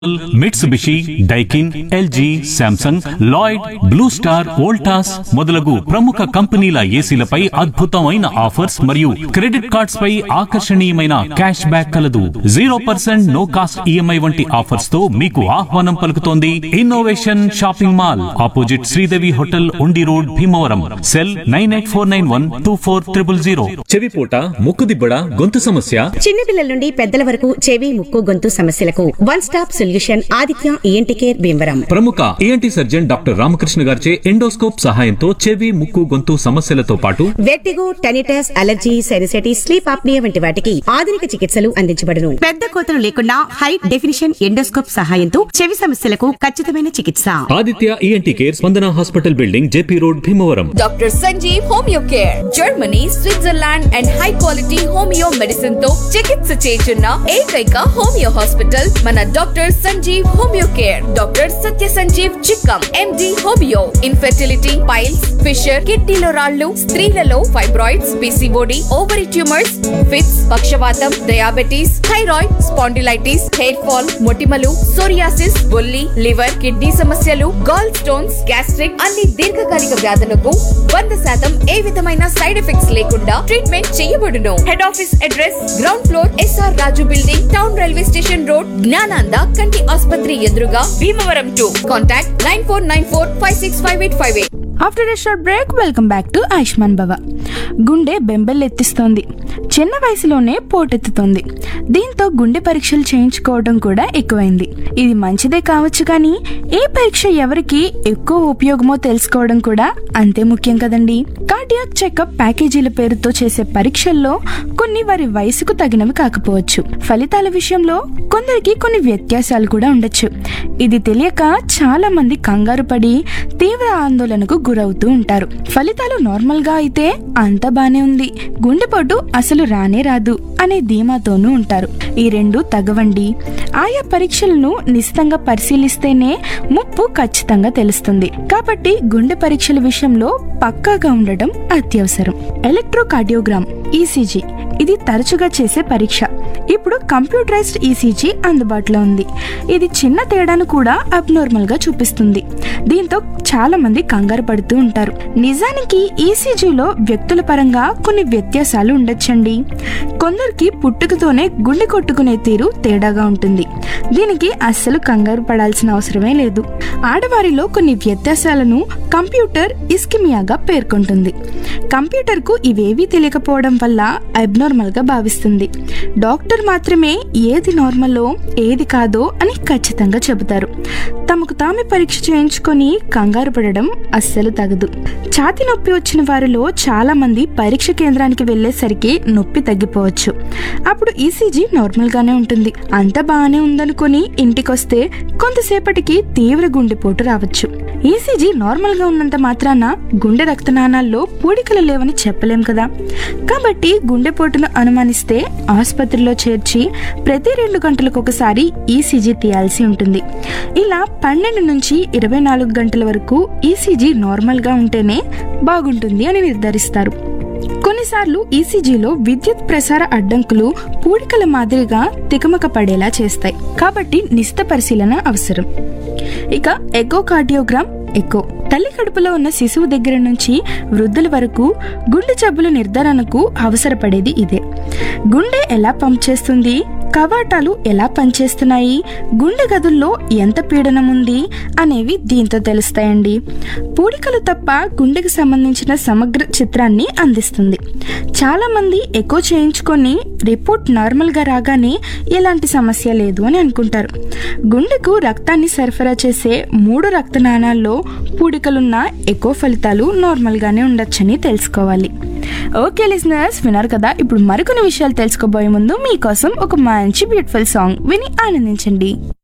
Mitsubishi Daikin LG Samsung Lloyd Blue Star Voltas మొదలగు ప్రముఖ కంపెనీల ఏసీలపై అద్భుతమైన ఆఫర్స్ మరియు క్రెడిట్ కార్డ్స్ పై ఆకర్షణీయమైన క్యాష్ బ్యాక్ కలదు zero percent no cost EMI వంటి ఆఫర్స్ తో మీకు ఆహ్వానం పలుకుతోంది innovation shopping mall opposite Sridevi hotel Undi road Bhimavaram cell nine eight four nine one two four triple zero చెవిపోట ముక్కుదిబ్బడ గొంతు సమస్య చిన్నపిల్లల నుండి పెద్దల వరకు చెవి ముక్కు గొంతు సమస్యలకు one stop solution Aditya ENT care Bhimavaram ప్రముఖ ఏఎన్టీ సర్జన్ డాక్టర్ రామకృష్ణ గారిచే ఎండోస్కోప్ సహాయంతో చెవి ముక్కు గొంతు సమస్యలతో పాటు vertigo tinnitus allergy sinusitis sleep apnoea వంటి వాటికి ఆధునిక చికిత్సలు అందించబడును పెద్ద కోతలు లేకుండా హై డెఫినిషన్ ఎండోస్కోప్ సహాయంతో చెవి సమస్యలకు ఖచ్చితమైన చికిత్స Aditya ENT care Spandana hospital building JP road Bhimavaram doctor Sanjeev homeo care Germany Switzerland and high quality homeo medicine తో చికిత్స చేస్తున్న ఏకైక హోమియో హాస్పిటల్ మన doctor Sanjeev homeo care doctor Satya Sanjeev Chikkam MD homeo infertility piles fissure కిడ్నీలో రాళ్లు స్త్రీలలో fibroids PCOD ovary tumours fits పక్షవాతం diabetes thyroid spondylitis hair fall మొటిమలు సోరియాసిస్ బొల్లి లివర్ కిడ్నీ సమస్యలు గాల్ స్టోన్స్ గ్యాస్ట్రిక్ అన్ని దీర్ఘకాలిక వ్యాధులకు వంద శాతం ఏ విధమైన సైడ్ ఎఫెక్ట్స్ లేకుండా ట్రీట్మెంట్ చేయబడును head office address ground floor SR Raju building town railway station road Gnananda కంటి ఆసుపత్రి ఎదురుగా Bhimavaram to contact nine four nine four five six five eight five eight after a short break welcome back to Ayushman Bhava గుండె బెంబెల్లెత్తిస్తోంది చిన్న వయసులోనే పోటెత్తుతోంది దీంతో గుండె పరీక్షలు చేయించుకోవడం కూడా ఎక్కువైంది ఇది మంచిదే కావచ్చు కానీ ఏ పరీక్ష ఎవరికి ఎక్కువ ఉపయోగమో తెలుసుకోవడం కూడా అంతే ముఖ్యం కదండి కార్డియాక్ చెకప్ ప్యాకేజీల పేరుతో చేసే పరీక్షల్లో కొన్ని వారి వయసుకు తగినవి కాకపోవచ్చు ఫలితాల విషయంలో కొందరికి కొన్ని వ్యత్యాసాలు కూడా ఉండొచ్చు ఇది తెలియక చాలా మంది కంగారు పడి తీవ్ర ఆందోళనకు గురవుతూ ఉంటారు ఫలితాలు నార్మల్ గా అయితే అంత బానే ఉంది గుండెపోటు అసలు రానే రాదు అనే ధీమాతోనూ ఉంటారు ఈ రెండు తగవండి ఆయా పరీక్షలను నిశితంగా పరిశీలిస్తేనే ముప్పు ఖచ్చితంగా తెలుస్తుంది కాబట్టి గుండె పరీక్షల విషయంలో పక్కాగా ఉండడం అత్యవసరం ఎలక్ట్రోకార్డియోగ్రామ్ ఈసీజీ ఇది తరచుగా చేసే పరీక్ష ఇప్పుడు కంప్యూటరైజ్డ్ ఈసీజీ అందుబాటులో ఉంది ఇది చిన్న తేడాను కూడా అబ్నార్మల్ గా చూపిస్తుంది దీంతో చాలా మంది కంగారు పడుతూ ఉంటారు నిజానికి ఈసీజీలో వ్యక్తుల పరంగా కొన్ని వ్యత్యాసాలు ఉండొచ్చండి కొందరికి పుట్టుకతోనే గుండె కొట్టుకునే తీరు తేడాగా ఉంటుంది దీనికి అస్సలు కంగారు పడాల్సిన అవసరమే లేదు ఆడవారిలో కొన్ని వ్యత్యాసాలను కంప్యూటర్ ఇస్కిమియాగా పేర్కొంటుంది కంప్యూటర్కు ఇవేవీ తెలియకపోవడం వల్ల అబ్నార్మల్ గా భావిస్తుంది డాక్టర్ మాత్రమే ఏది నార్మల్లో ఏది కాదో అని ఖచ్చితంగా చెబుతారు తమకు తామే పరీక్ష చేయించుకొని కంగారు పడడం అస్సలు తగదు ఛాతి నొప్పి వచ్చిన వారిలో చాలా మంది పరీక్ష కేంద్రానికి వెళ్ళేసరికి నొప్పి తగ్గిపోవచ్చు అప్పుడు ఈసీజీ నార్మల్ గానే ఉంటుంది అంత బాగానే ఉందనుకొని ఇంటికొస్తే కొంతసేపటికి తీవ్ర గుండెపోటు రావచ్చు ఈసీజీ నార్మల్ గా ఉన్నంత మాత్రాన గుండె రక్తనాళాల్లో పూడికలు లేవని చెప్పలేం కదా కాబట్టి గుండెపోటును అనుమానిస్తే ఆసుపత్రిలో చేర్చి ప్రతి రెండు గంటలకు ఒకసారి ఈసీజీ తీయాల్సి ఉంటుంది ఇలా పన్నెండు నుంచి ఇరవై నాలుగు గంటల వరకు ఈసీజీ నార్మల్ గా ఉంటేనే బాగుంటుంది అని నిర్ధారిస్తారు కొన్నిసార్లు ఈసీజీలో విద్యుత్ ప్రసార అడ్డంకులు పూడికల మాదిరిగా తికమక పడేలా చేస్తాయి కాబట్టి నిశిత పరిశీలన అవసరం ఇక ఎకోకార్డియోగ్రామ్ ఎకో తల్లి కడుపులో ఉన్న శిశువు దగ్గర నుంచి వృద్ధుల వరకు గుండె జబ్బుల నిర్ధారణకు అవసరపడేది ఇదే గుండె ఎలా పంప్ చేస్తుంది కవాటాలు ఎలా పనిచేస్తున్నాయి గుండె గదుల్లో ఎంత పీడనం ఉంది అనేవి దీంతో తెలుస్తాయండి పూడికలు తప్ప గుండెకు సంబంధించిన సమగ్ర చిత్రాన్ని అందిస్తుంది చాలా మంది ఎకో చేయించుకొని రిపోర్ట్ నార్మల్గా రాగానే ఎలాంటి సమస్య లేదు అని అనుకుంటారు గుండెకు రక్తాన్ని సరఫరా చేసే మూడు రక్తనాళాల్లో పూడికలున్న ఎకో ఫలితాలు నార్మల్గానే ఉండొచ్చని తెలుసుకోవాలి ఓకే లిజనర్స్ విన్నారు కదా ఇప్పుడు మరికొన్ని విషయాలు తెలుసుకోబోయే ముందు మీకోసం ఒక మంచి బ్యూటిఫుల్ సాంగ్ విని ఆనందించండి